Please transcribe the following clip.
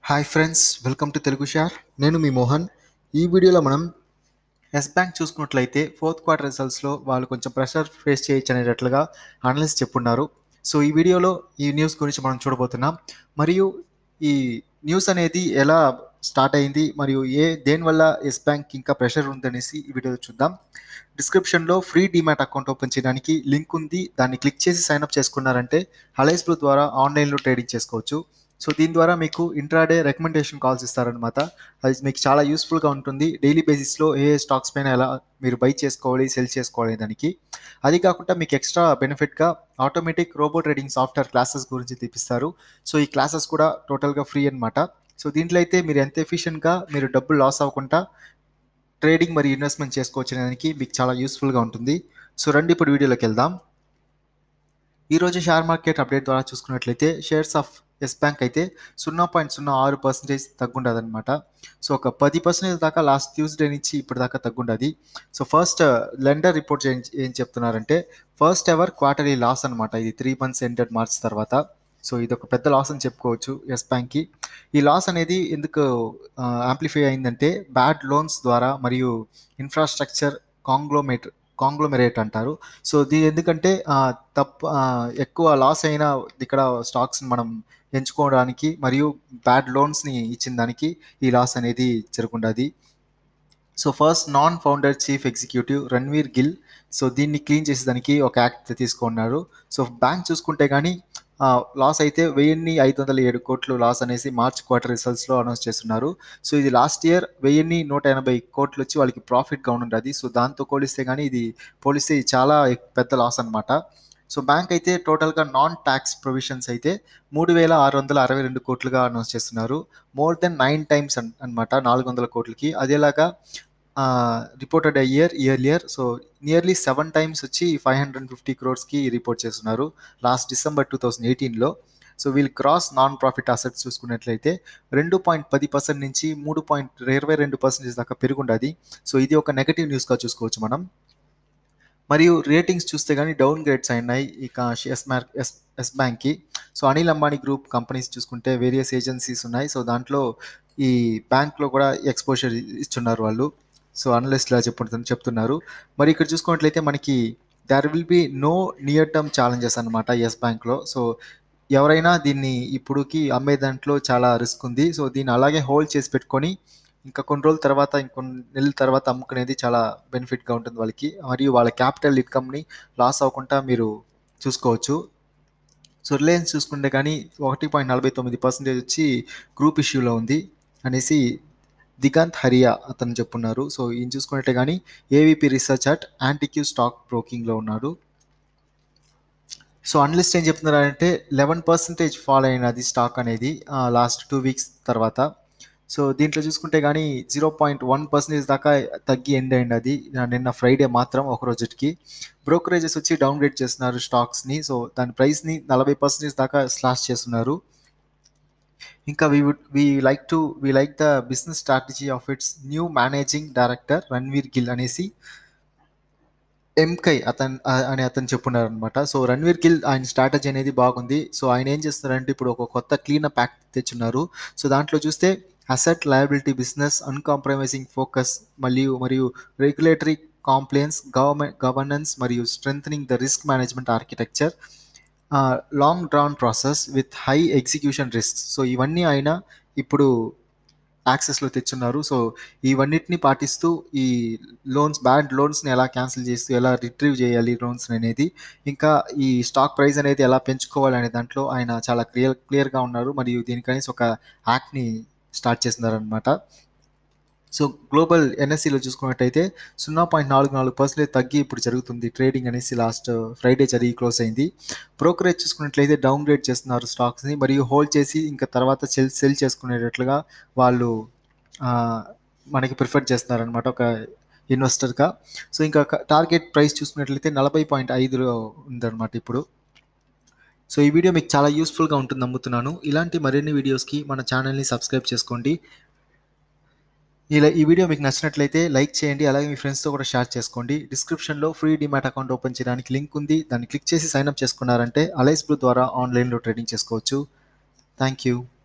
hi friends welcome to Telugu షార్ నేను మీ మోహన్ ఈ వీడియోలో మనం ఎస్ బ్యాంక్ చూసుకున్నట్లయితే ఫోర్త్ క్వార్టర్ రిజల్ట్స్లో వాళ్ళు కొంచెం ప్రెషర్ ఫేస్ చేయొచ్చు అనేటట్లుగా అనలిస్ట్ చెప్పున్నారు సో ఈ వీడియోలో ఈ న్యూస్ గురించి మనం చూడబోతున్నాం మరియు ఈ న్యూస్ అనేది ఎలా స్టార్ట్ అయింది మరియు ఏ దేనివల్ల ఎస్ బ్యాంక్ ఇంకా ప్రెషర్ ఉందనేసి ఈ వీడియోలో చూద్దాం డిస్క్రిప్షన్లో ఫ్రీ డిమాట్ అకౌంట్ ఓపెన్ చేయడానికి లింక్ ఉంది దాన్ని క్లిక్ చేసి సైన్అప్ చేసుకున్నారంటే హలైస్ బ్లూ ద్వారా ఆన్లైన్లో ట్రేడింగ్ చేసుకోవచ్చు సో దీని ద్వారా మీకు ఇంట్రాడే రికమెండేషన్ కాల్స్ ఇస్తారనమాట అది మీకు చాలా యూస్ఫుల్గా ఉంటుంది డైలీ బేసిస్లో ఏ ఏ స్టాక్స్ పైన ఎలా మీరు బై చేసుకోవాలి సెల్ చేసుకోవాలి దానికి అది కాకుండా మీకు ఎక్స్ట్రా బెనిఫిట్గా automatic robo trading software classes గురించి తీపిస్తారు సో ఈ క్లాసెస్ కూడా టోటల్గా ఫ్రీ అనమాట సో దీంట్లో అయితే మీరు ఎంత ఎఫిషియెంట్గా మీరు డబ్బులు లాస్ అవ్వకుండా ట్రేడింగ్ మరియు ఇన్వెస్ట్మెంట్ చేసుకోవచ్చు దానికి మీకు చాలా యూస్ఫుల్గా ఉంటుంది సో రండి ఇప్పుడు వీడియోలోకి వెళ్దాం ఈరోజు షేర్ మార్కెట్ అప్డేట్ ద్వారా చూసుకున్నట్లయితే షేర్స్ ఆఫ్ ఎస్ బ్యాంక్ అయితే సున్నా పాయింట్ సున్నా ఆరు పర్సెంటేజ్ తగ్గుండదు అనమాట సో ఒక పది పర్సెంటేజ్ దాకా లాస్ట్ ట్యూస్డే నుంచి ఇప్పుడు దాకా తగ్గుండదు సో ఫస్ట్ లెండర్ రిపోర్ట్ ఏం చెప్తున్నారంటే ఫస్ట్ ఎవర్ క్వార్టర్లీ లాస్ అనమాట ఇది త్రీ మంత్స్ ఎండెడ్ మార్చ్ తర్వాత సో ఇది ఒక పెద్ద లాస్ అని చెప్పుకోవచ్చు ఎస్ బ్యాంక్కి ఈ లాస్ అనేది ఎందుకు యాంప్లిఫై అయిందంటే బ్యాడ్ లోన్స్ ద్వారా మరియు ఇన్ఫ్రాస్ట్రక్చర్ కాంగ్లోమేట్ కాంగ్లోమెరేట్ అంటారు సో దీని ఎందుకంటే తప్ప ఎక్కువ లాస్ అయిన ఇక్కడ స్టాక్స్ మనం ఎంచుకోవడానికి మరియు బ్యాడ్ లోన్స్ని ఇచ్చిన దానికి ఈ లాస్ అనేది జరుగుండదు so first non founder chief executive Ravneet Gill so దీన్ని క్లీన్ చేసేదానికి ఒక యాక్ట్ తీసుకున్నారు సో బ్యాంక్ చూసుకుంటే కానీ లాస్ అయితే వెయ్యిన్ని ఐదు వందల ఏడు కోట్లు లాస్ అనేసి మార్చ్ క్వార్టర్ రిజల్ట్స్లో అనౌన్స్ చేస్తున్నారు సో ఇది లాస్ట్ ఇయర్ వెయ్యిన్ని నూట ఎనభై కోట్లు వచ్చి వాళ్ళకి ప్రాఫిట్గా ఉంటుంది సో దాంతో పోలిస్తే కానీ ఇది పోలిస్తే చాలా పెద్ద లాస్ అనమాట సో బ్యాంక్ అయితే టోటల్గా నాన్ ట్యాక్స్ ప్రొవిజన్స్ అయితే మూడు వేల ఆరు వందల అరవై రెండు కోట్లుగా అనౌన్స్ చేస్తున్నారు మోర్ దెన్ నైన్ టైమ్స్ అనమాట నాలుగు వందల కోట్లకి అదేలాగా reported year earlier so nearly seven times వచ్చి ఫైవ్ హండ్రెడ్ ఫిఫ్టీ క్రోర్స్కి రిపోర్ట్ చేస్తున్నారు లాస్ట్ డిసెంబర్ టూ థౌజండ్ ఎయిటీన్లో సో వీళ్ళు క్రాస్ నాన్ ప్రాఫిట్ అసెట్స్ చూసుకున్నట్లయితే రెండు పాయింట్ పది పర్సెంట్ నుంచి మూడు పాయింట్ ఇరవై రెండు పర్సెంటేజ్ దాకా పెరుగుండది సో ఇది ఒక నెగటివ్ న్యూస్గా చూసుకోవచ్చు మనం మరియు రేటింగ్స్ చూస్తే కానీ డౌన్ గ్రేడ్స్ అయినాయి ఇక ఎస్ మార్క్ ఎస్ ఎస్ బ్యాంక్కి so Anil Ambani group companies చూసుకుంటే వేరియస్ ఏజెన్సీస్ ఉన్నాయి సో దాంట్లో ఈ బ్యాంక్లో కూడా ఎక్స్పోజర్ ఇస్తున్నారు వాళ్ళు సో అనలిస్ట్లా చెప్పు చెప్తున్నారు మరి ఇక్కడ చూసుకున్నట్లయితే మనకి there will be no near term challenges అనమాట ఎస్ బ్యాంక్లో సో ఎవరైనా దీన్ని ఇప్పుడుకి అమ్మే దాంట్లో చాలా రిస్క్ ఉంది సో దీన్ని అలాగే హోల్డ్ చేసి పెట్టుకొని ఇంకా కొన్ని రోజుల తర్వాత ఇంకొన్ని నెలల తర్వాత అమ్ముకునేది చాలా బెనిఫిట్గా ఉంటుంది వాళ్ళకి మరియు వాళ్ళ క్యాపిటల్ ఇన్కమ్ని లాస్ అవ్వకుండా మీరు చూసుకోవచ్చు సో రిలయన్స్ చూసుకుంటే కానీ ఒకటి పాయింట్ నలభై తొమ్మిది పర్సెంటేజ్ వచ్చి గ్రూప్ ఇష్యూలో ఉంది అనేసి దిగాంత్ హరియా అతను చెప్పున్నారు సో ఈయన చూసుకున్నట్టే కానీ AVP research at Antique stock బ్రోకింగ్లో ఉన్నాడు సో అనలిస్ట్ ఏం చెప్తున్నారంటే లెవెన్ పర్సెంటేజ్ ఫాల్ అయినది స్టాక్ అనేది లాస్ట్ టూ వీక్స్ తర్వాత సో దీంట్లో చూసుకుంటే కానీ జీరో పాయింట్ వన్ పర్సెంటేజ్ దాకా తగ్గి ఎండ్ అయింది అది నిన్న ఫ్రైడే మాత్రం ఒక రోజుకి బ్రోకరేజెస్ వచ్చి డౌన్ గ్రేడ్ చేస్తున్నారు స్టాక్స్ని సో దాని ప్రైస్ని నలభై పర్సెంటేజ్ దాకా స్లాష్ చేస్తున్నారు ఇంకా we would we like to we like the business strategy of its new managing director Ravneet Gill అనేసి ఎంకై అతను అని అతను చెప్పున్నారు అనమాట సో రణ్వీర్ గిల్ ఆయన స్ట్రాటజీ అనేది బాగుంది సో ఆయన ఏం చేస్తున్నారంటే ఇప్పుడు ఒక కొత్త క్లీన్ ప్యాక్ తెచ్చున్నారు సో దాంట్లో చూస్తే asset liability business uncompromising focus మరియు మరియు రెగ్యులేటరీ కాంప్లైన్స్ గవర్నమెంట్ గవర్నెన్స్ మరియు strengthen the risk management architecture long drawn process with high execution risk so ఇవన్నీ ఆయన ఇప్పుడు యాక్సెస్లో తెచ్చున్నారు సో ఇవన్నిటిని పాటిస్తూ ఈ లోన్స్ బ్యాడ్ లోన్స్ని ఎలా క్యాన్సిల్ చేస్తూ ఎలా రిట్రీవ్ చేయాలి లోన్స్ అనేది ఇంకా ఈ స్టాక్ ప్రైస్ అనేది ఎలా పెంచుకోవాలి అనే దాంట్లో ఆయన చాలా క్లియర్ క్లియర్గా ఉన్నారు మరియు దీనికనేసి ఒక యాక్ట్ని స్టార్ట్ చేస్తున్నారనమాట సో గ్లోబల్ ఎన్ఎస్సిలో చూసుకున్నట్టయితే సున్నా పాయింట్ నాలుగు నాలుగు పర్సెంటేజ్ తగ్గి ఇప్పుడు జరుగుతుంది ట్రేడింగ్ అనేసి లాస్ట్ ఫ్రైడే జరిగి క్లోజ్ అయింది బ్రోకరేజ్ చూసుకున్నట్లయితే డౌన్ గ్రేడ్ చేస్తున్నారు స్టాక్స్ని మరియు హోల్డ్ చేసి ఇంకా తర్వాత సెల్ సెల్ చేసుకునేటట్లుగా వాళ్ళు మనకి ప్రిఫర్ చేస్తున్నారనమాట ఒక ఇన్వెస్టర్గా సో ఇంకా టార్గెట్ ప్రైస్ చూసుకున్నట్లయితే నలభై పాయింట్ ఐదులో ఉందన్నమాట ఇప్పుడు సో ఈ వీడియో మీకు చాలా యూస్ఫుల్గా ఉంటుంది నమ్ముతున్నాను ఇలాంటి మరిన్ని వీడియోస్కి మన ఛానల్ని సబ్స్క్రైబ్ చేసుకోండి ఇలా ఈ వీడియో మీకు నచ్చినట్లయితే లైక్ చేయండి అలాగే మీ ఫ్రెండ్స్తో కూడా షేర్ చేసుకోండి డిస్క్రిప్షన్లో ఫ్రీ డిమాట్ అకౌంట్ ఓపెన్ చేయడానికి లింక్ ఉంది దాన్ని క్లిక్ చేసి సైన్అప్ చేసుకున్నారంటే అలైస్ బ్లూ ద్వారా ఆన్లైన్లో ట్రేడింగ్ చేసుకోవచ్చు థ్యాంక్ యూ